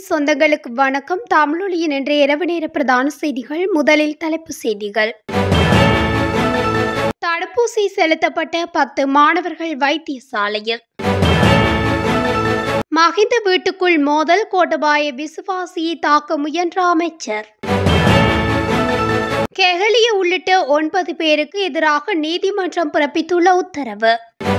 சொந்தங்களுக்கு வணக்கம் தமிழொலியின் இன்றைய இரவு நேர பிரதான செய்திகள் முதலில் தலைப்புச் செய்திகள் தடுப்பூசி செலுத்தப்பட்ட பத்து மாணவர்கள் வைத்தியசாலையில் மகிந்த வீட்டுக்குள் மோதல் கோட்டபாய விசுவாசியை தாக்க முயன்ற அமைச்சர் கெஹலிய உள்ளிட்ட ஒன்பது பேருக்கு எதிராக நீதிமன்றம் பிறப்பித்துள்ள உத்தரவு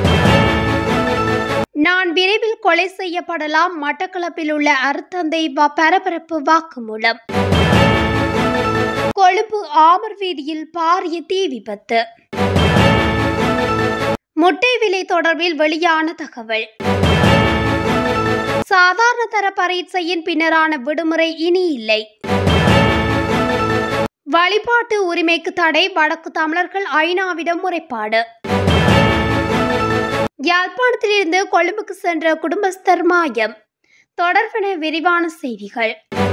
நான் விரைவில் கொலை செய்யப்படலாம் மட்டக்களப்பில் உள்ள அருத்தந்தை வ- பரபரப்பு வாக்குமூலம் கொழும்பு ஆமர் வீதியில் பாரிய தீ விபத்து முட்டை விலை தொடர்பில் வெளியான தகவல் சாதாரண தர பரீட்சையின் பின்னரான விடுமுறை இனி இல்லை வழிபாட்டு உரிமைக்கு தடை வடக்கு தமிழர்கள் ஐநாவிடம் முறைப்பாடு யாழ்ப்பாணத்திலிருந்து கொழும்புக்கு சென்ற குடும்பஸ்தர் மாயம் தொடர்பென விரிவான செய்திகள்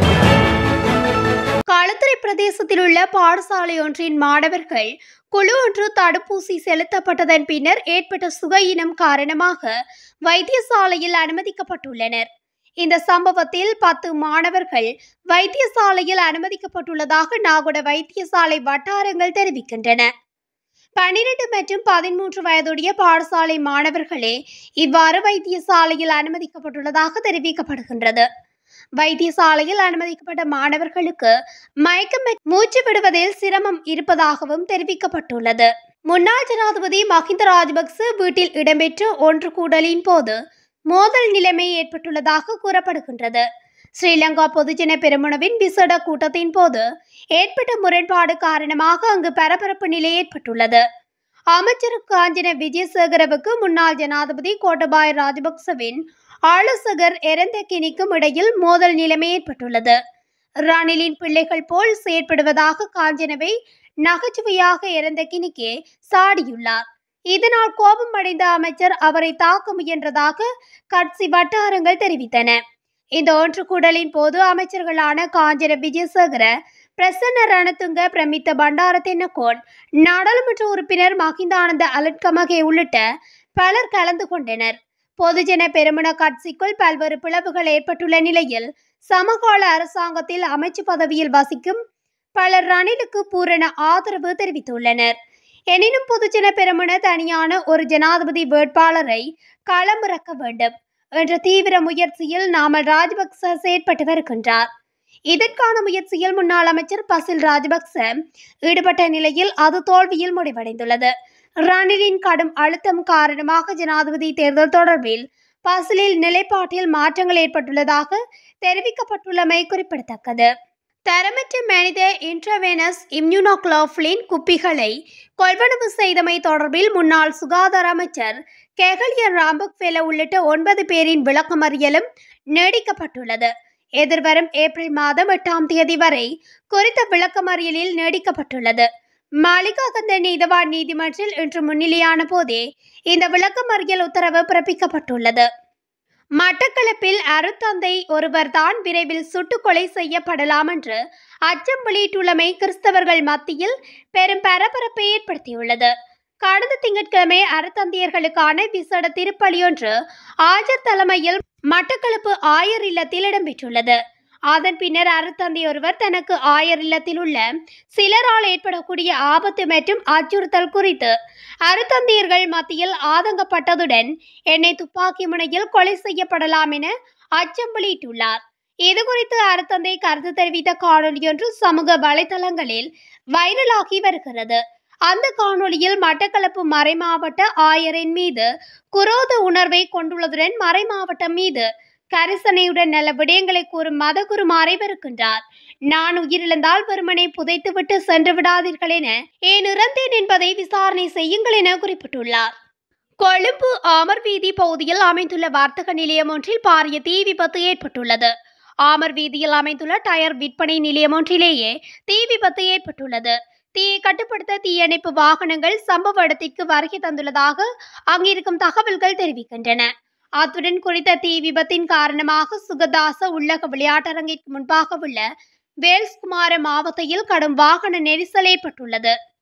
களுத்துறை பிரதேசத்தில் உள்ள பாடசாலை ஒன்றின் மாணவர்கள் குழு ஒன்று தடுப்பூசி செலுத்தப்பட்டதன் பின்னர் ஏற்பட்ட சுகையினம் காரணமாக வைத்தியசாலையில் அனுமதிக்கப்பட்டுள்ளனர் இந்த சம்பவத்தில் பத்து மாணவர்கள் வைத்தியசாலையில் அனுமதிக்கப்பட்டுள்ளதாக நாகுட வைத்தியசாலை வட்டாரங்கள் தெரிவிக்கின்றன பன்னிரண்டு மற்றும் பதிமூன்று வயதுடைய பாடசாலை மாணவர்களே இவ்வாறு வைத்தியசாலையில் அனுமதிக்கப்பட்டுள்ளதாக தெரிவிக்கப்படுகின்றது வைத்தியசாலையில் அனுமதிக்கப்பட்ட மாணவர்களுக்கு மயக்கம் மற்றும் மூச்சு விடுவதில் சிரமம் இருப்பதாகவும் தெரிவிக்கப்பட்டுள்ளது முன்னாள் ஜனாதிபதி மஹிந்த ராஜபக்ச வீட்டில் இடம்பெற்ற ஒன்று கூடலின் போது மோதல் நிலைமை ஏற்பட்டுள்ளதாக கூறப்படுகின்றது ஸ்ரீலங்கா பொதுஜன பெருமுனவின் விசேட கூட்டத்தின் போது ஏற்பட்ட முரண்பாடு காரணமாக அங்கு பரபரப்பு நிலை ஏற்பட்டுள்ளது அமைச்சர் காஞ்சன விஜயசேகரவுக்கு முன்னாள் ஜனாதிபதி கோட்டபாய ராஜபக்சவின் ஆலோசகர் எரந்தகினிக்கும் இடையில் மோதல் நிலைமை ஏற்பட்டுள்ளது ரணிலின் பிள்ளைகள் போல் செயற்படுவதாக காஞ்சனவை நகைச்சுவையாக எரந்தகினிக்கே சாடியுள்ளார் இதனால் கோபம் அடைந்த அமைச்சர் அவரை தாக்க முயன்றதாக கட்சி வட்டாரங்கள் தெரிவித்தன இந்த ஒன்று கூடலின் போது அமைச்சர்களான காஞ்சன விஜயசேகர பிரசன்ன ரணதுங்க பிரமித்த பண்டார தென்னகோன் நாடாளுமன்ற உறுப்பினர் மஹிந்தானந்த அலட்கமகே உள்ளிட்ட பலர் கலந்து கொண்டனர் பொதுஜன பெருமன கட்சிக்குள் பல்வேறு பிளவுகள் ஏற்பட்டுள்ள நிலையில் சமகால அரசாங்கத்தில் அமைச்சு பதவியில் வசிக்கும் பலர் ரணிலுக்கு பூரண ஆதரவு தெரிவித்துள்ளனர் எனினும் பொதுஜன பெருமன தனியான ஒரு ஜனாதிபதி வேட்பாளரை களமிறக்க வேண்டும் என்ற தீவிர முயற்சியில் நாமல் ராஜபக்ச செயற்பட்டு வருகின்றார் இதற்கான முயற்சியில் முன்னாள் அமைச்சர் பசில் ராஜபக்ச ஈடுபட்ட நிலையில் அது தோல்வியில் முடிவடைந்துள்ளது ரணிலின் கடும் அழுத்தம் காரணமாக ஜனாதிபதி தேர்தல் தொடர்பில் பசிலில் நிலைப்பாட்டில் மாற்றங்கள் ஏற்பட்டுள்ளதாக தெரிவிக்கப்பட்டுள்ளமை குறிப்பிடத்தக்கது தரமற்ற மனித இன்ட்ரவேனஸ் இம்யூனோக்ளோஃப்ளின் குப்பிகளை கொள்வனவு செய்தமை தொடர்பில் முன்னாள் சுகாதார அமைச்சர் கெகலிய ராம்பக்ஃபெல உள்ளிட்ட ஒன்பது பேரின் விளக்கமறியலும் நீடிக்கப்பட்டுள்ளது எதிர்வரும் ஏப்ரல் மாதம் எட்டாம் தேதி வரை குறித்த விளக்கமறியலில் நீடிக்கப்பட்டுள்ளது மாளிகாகந்த நீதவான் நீதிமன்றில் இன்று முன்னிலையான போதே இந்த விளக்கமறியல் உத்தரவு பிறப்பிக்கப்பட்டுள்ளது மட்டக்களப்பில் அருத்தந்தை ஒருவர்தான் விரைவில் சுட்டுக்கொலை செய்யப்படலாம் என்று அச்சம் வெளியிட்டுள்ளமை கிறிஸ்தவர்கள் மத்தியில் பெரும் பரபரப்பை ஏற்படுத்தியுள்ளது கடந்த திங்கட்கிழமை அறத்தந்தையர்களுக்கான விசேட திருப்பலியொன்று ஆஜர் தலைமையில் மட்டக்களப்பு ஆயர் இல்லத்தில் இடம்பெற்றுள்ளது அதன் பின்னர் அறத்தந்தை ஒருவர் தனக்கு ஆயர் இல்லத்தில் உள்ள சிலரால் ஏற்படக்கூடிய ஆபத்து மற்றும் அச்சுறுத்தல் குறித்து அறத்தந்தையர்கள் மத்தியில் ஆதங்கப்பட்டதுடன் என்னை துப்பாக்கி முனையில் கொலை செய்யப்படலாம் என அச்சம் வெளியிட்டுள்ளார் இதுகுறித்து அறத்தந்தை கருத்து தெரிவித்த காணொலியொன்று சமூக வலைதளங்களில் வைரலாகி வருகிறது அந்த காணொளியில் மட்டக்களப்பு மறைமாவட்ட ஆயரின் மீது குரோத உணர்வை கொண்டுள்ளதுடன் மறைமாவட்டம் மீது கரிசனையுடன் நல்ல விடயங்களை கூறும் மதகுருமாரை வருகின்றார் நான் உயிரிழந்தால் வெறுமனை புதைத்துவிட்டு சென்று விடாதீர்கள் என ஏன் இறந்தேன் என்பதை விசாரணை செய்யுங்கள் என குறிப்பிட்டுள்ளார் கொழும்பு ஆமர் வீதி பகுதியில் அமைந்துள்ள வர்த்தக நிலையம் ஒன்றில் பாரிய தீ விபத்து ஏற்பட்டுள்ளது ஆமர் வீதியில் அமைந்துள்ள டயர் விற்பனை நிலையம் ஒன்றிலேயே தீ விபத்து ஏற்பட்டுள்ளது தீயை கட்டுப்படுத்த தீயணைப்பு வாகனங்கள் சம்பவ இடத்திற்கு வருகை தந்துள்ளதாக அங்கிருக்கும் தகவல்கள் தெரிவிக்கின்றன அத்துடன் குறித்த தீ விபத்தின் காரணமாக சுகதாச உள்ளக விளையாட்டரங்கிற்கு முன்பாக உள்ள வேல்ஸ்குமார மாவட்டத்தில் கடும் வாகன நெரிசல் ஏற்பட்டுள்ளது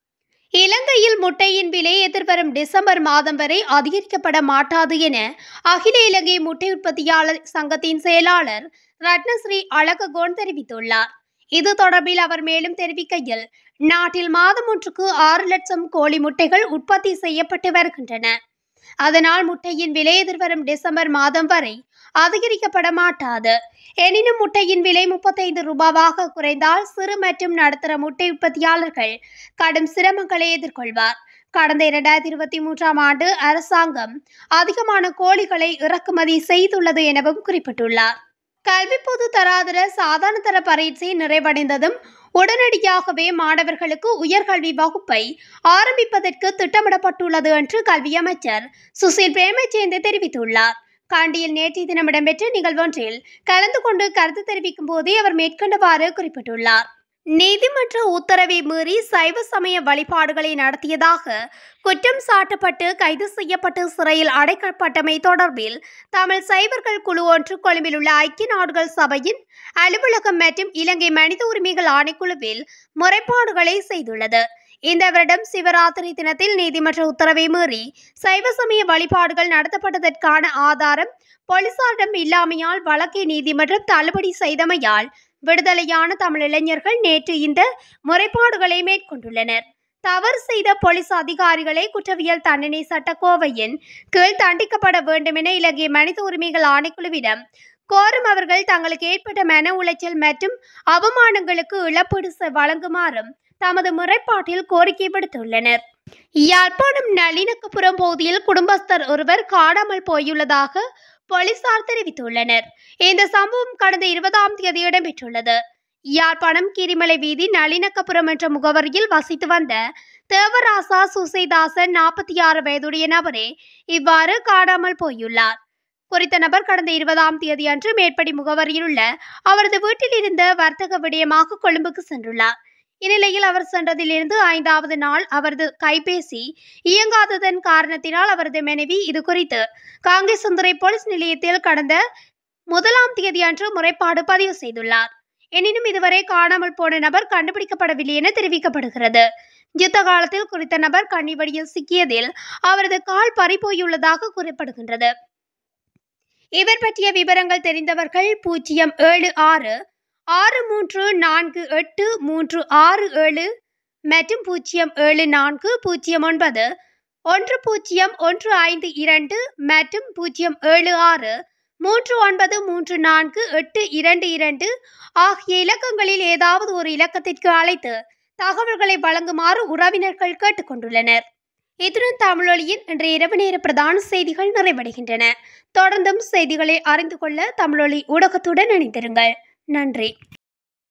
இலங்கையில் முட்டையின் விலை எதிர்வரும் டிசம்பர் மாதம் வரை அதிகரிக்கப்பட மாட்டாது என அகில இலங்கை முட்டை உற்பத்தியாளர் சங்கத்தின் செயலாளர் ரத்னஸ்ரீ அழககோன் தெரிவித்துள்ளார் இது தொடர்பில் அவர் மேலும் தெரிவிக்கையில் நாட்டில் மாதம் ஒன்றுக்கு ஆறு லட்சம் கோழி முட்டைகள் உற்பத்தி செய்யப்பட்டு வருகின்றன அதனால் முட்டையின் விலை எதிர்வரும் டிசம்பர் மாதம் வரை அதிகரிக்கப்பட மாட்டாது எனினும் முட்டையின் விலை முப்பத்தைந்து ரூபாவாக குறைந்தால் சிறு மற்றும் நடுத்தர முட்டை உற்பத்தியாளர்கள் கடும் சிரமங்களை எதிர்கொள்வார் கடந்த இரண்டாயிரத்தி இருபத்தி மூன்றாம் ஆண்டு அரசாங்கம் அதிகமான கோழிகளை இறக்குமதி செய்துள்ளது எனவும் குறிப்பிட்டுள்ளார் கல்வி பொது தராதர சாதாரண தர பரீட்சை நிறைவடைந்ததும் உடனடியாகவே மாணவர்களுக்கு உயர்கல்வி வகுப்பை ஆரம்பிப்பதற்கு திட்டமிடப்பட்டுள்ளது என்று கல்வி அமைச்சர் சுசில் பிரேமச்சேந்த தெரிவித்துள்ளார் காண்டியில் நேற்றைய தினம் இடம்பெற்ற நிகழ்வொன்றில் கலந்து கொண்டு கருத்து தெரிவிக்கும் போதே அவர் மேற்கண்டவாறு குறிப்பிட்டுள்ளார் நீதிமன்ற உத்தரவை மீறி சைவ சமய வழிபாடுகளை நடத்தியதாக குற்றம் சாட்டப்பட்டு கைது செய்யப்பட்டு சிறையில் அடைக்கப்பட்டமை தொடர்பில் தமிழ் சைவர்கள் குழு ஒன்று கொழும்பில் உள்ள ஐக்கிய நாடுகள் சபையின் அலுவலகம் மற்றும் இலங்கை மனித உரிமைகள் ஆணைக்குழுவில் முறைப்பாடுகளை செய்துள்ளது இந்த வருடம் சிவராத்திரி தினத்தில் நீதிமன்ற உத்தரவை மீறி சைவ சமய வழிபாடுகள் நடத்தப்பட்டதற்கான ஆதாரம் போலீசாரிடம் இல்லாமையால் வழக்கை நீதிமன்றம் தள்ளுபடி செய்தமையால் விடுதலையான தமிழ் இளைஞர்கள் நேற்று இந்த முறைப்பாடுகளை மேற்கொண்டுள்ளனர் தவறு செய்த போலீஸ் அதிகாரிகளை குற்றவியல் தண்டனை சட்டக்கோவையின் கீழ் தண்டிக்கப்பட வேண்டும் என இலங்கை மனித உரிமைகள் ஆணைக்குழுவிடம் கோரும் அவர்கள் தங்களுக்கு ஏற்பட்ட மன உளைச்சல் மற்றும் அவமானங்களுக்கு இழப்பீடு செ- வழங்குமாறும் தமது முறைப்பாட்டில் கோரிக்கை விடுத்துள்ளனர் யாழ்ப்பாணம் நல்லிணக்கப்புறம் பகுதியில் குடும்பஸ்தர் ஒருவர் காணாமல் போயுள்ளதாக போலீசார் தெரிவித்துள்ளனர் இந்த சம்பவம் கடந்த இருபதாம் தேதி இடம்பெற்றுள்ளது யாழ்ப்பாணம் கிரிமலை வீதி நளினக்கப்புறம் என்ற முகவரியில் வசித்து வந்த தேவராசா சுசைதாசன் நாற்பத்தி ஆறு வயதுடைய நபரே இவ்வாறு காணாமல் போயுள்ளார் குறித்த நபர் கடந்த இருபதாம் தேதி அன்று மேற்படி முகவரியில் உள்ள அவரது வீட்டில் இருந்த வர்த்தக விடயமாக கொழும்புக்கு சென்றுள்ளார் இந்நிலையில் அவர் சென்றதிலிருந்து ஐந்தாவது நாள் அவரது கைபேசி இயங்காததன் காரணத்தினால் அவரது மனைவி இது குறித்து காங்கேசந்துறை போலீஸ் நிலையத்தில் கடந்த முதலாம் தேதி அன்று முறைப்பாடு பதிவு செய்துள்ளார் எனினும் இதுவரை காணாமல் போன நபர் கண்டுபிடிக்கப்படவில்லை என தெரிவிக்கப்படுகிறது யுத்த காலத்தில் குறித்த நபர் கன்னிவடியில் சிக்கியதில் அவரது கால் பறிபோயுள்ளதாக கூறப்படுகின்றது இவர் பற்றிய விவரங்கள் தெரிந்தவர்கள் பூஜ்ஜியம் ஏழு ஆறு ஆறு மூன்று நான்கு எட்டு மூன்று ஆறு ஏழு மற்றும் பூஜ்ஜியம் ஏழு நான்கு பூஜ்ஜியம் ஒன்பது ஒன்று பூஜ்ஜியம் ஒன்று ஐந்து இரண்டு மற்றும் பூஜ்ஜியம் ஏழு ஆறு மூன்று ஒன்பது மூன்று நான்கு எட்டு இரண்டு இரண்டு ஆகிய இலக்கங்களில் ஏதாவது ஒரு இலக்கத்திற்கு அழைத்து தகவல்களை வழங்குமாறு உறவினர்கள் கேட்டுக்கொண்டுள்ளனர் இத்துடன் தமிழொலியின் இன்றைய இரவு நேர பிரதான செய்திகள் நிறைவடைகின்றன தொடர்ந்தும் செய்திகளை அறிந்து கொள்ள தமிழொலி ஊடகத்துடன் இணைந்திருங்கள் நன்றி